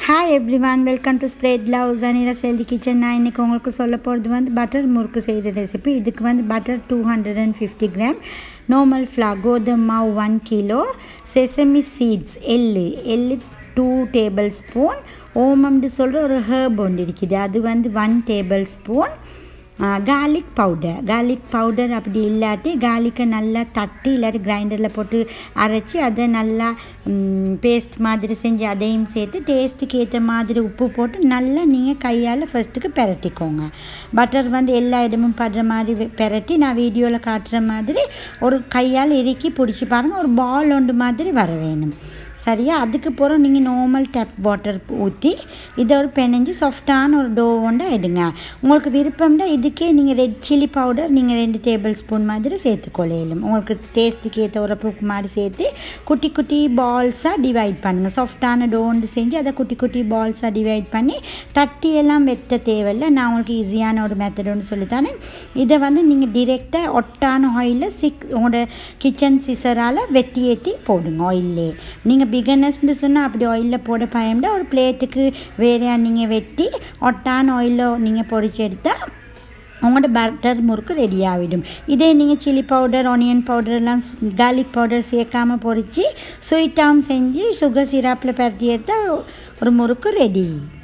hi everyone welcome to spread loves Anila healthy kitchen நான் இன்றைக்கி உங்களுக்கு சொல்ல போகிறது வந்து பட்டர் முறுக்கு செய்கிற ரெசிபி இதுக்கு வந்து butter two hundred and fifty gram normal flour கோதுமை மாவு ஒன் கிலோ செசமி சீட்ஸ் எள்ளு எள்ளு டூ டேபிள் ஸ்பூன் ஓமம்னு சொல்கிற ஒரு ஹேர்ப் ஒன்று இருக்குது அது வந்து one table spoon garlic powder garlic powder அப்படி இல்லாட்டி கார்லிக்கை நல்லா தட்டி இல்லாட்டி கிரைண்டரில் போட்டு அரைச்சி அதை நல்லா பேஸ்ட் மாதிரி செஞ்சு அதையும் சேர்த்து டேஸ்ட்டுக்கு ஏற்ற மாதிரி உப்பு போட்டு நல்லா நீங்கள் கையால் ஃபஸ்ட்டுக்கு பெரட்டிக்கோங்க பட்டர் வந்து எல்லா இடமும் படுற மாதிரி பெரட்டி நான் வீடியோவில் காட்டுற மாதிரி ஒரு கையால் இறுக்கி பிடிச்சி பாருங்கள் ஒரு பால் ஒன்று மாதிரி வர வேணும் சரியா அதுக்கு பிறகு நீங்கள் நார்மல் டேப் வாட்டர் ஊற்றி இதை ஒரு பெனஞ்சு சாஃப்டான ஒரு டோ ஒண்டா எடுங்க உங்களுக்கு விருப்பம்னா இதுக்கே நீங்கள் ரெட் சில்லி பவுடர் நீங்கள் ரெண்டு டேபிள் ஸ்பூன் மாதிரி சேர்த்துக்கொள்ளையிலும் உங்களுக்கு டேஸ்ட்டுக்கு ஏற்ற உரப்புக்கு மாதிரி சேர்த்து குட்டி குட்டி பால்ஸாக டிவைட் பண்ணுங்கள் சாஃப்டான டோண்டு செஞ்சு அதை குட்டி குட்டி பால்ஸாக டிவைட் பண்ணி தட்டி எல்லாம் வெட்ட தேவையில்லை நான் உங்களுக்கு ஈஸியான ஒரு மெத்தட் ஒன்று சொல்லித்தரேன் இதை வந்து நீங்கள் டிரெக்டாக ஒட்டான ஆயிலில் சிக் உங்களோட கிச்சன் சிசரால் வெட்டி ஏற்றி போடுங்க ஆயிலே நீங்கள் பிகனர்ஸ்னு சொன்னால் அப்படி ஆயிலில் போட பயம்டா ஒரு பிளேட்டுக்கு வேறையா நீங்கள் வெட்டி ஒட்டான ஆயிலில் நீங்கள் பொறிச்சு எடுத்தால் உங்களோட பட்டர் முறுக்கு ரெடி ஆகிடும் இதே நீங்கள் சில்லி பவுடர் ஆனியன் பவுடர் எல்லாம் கார்லிக் பவுடர் சேர்க்காமல் பொறிச்சு ஸ்வீட்டாகவும் செஞ்சு சுகர் சிராப்பில் பரட்டி எடுத்தால் ஒரு முறுக்கு ரெடி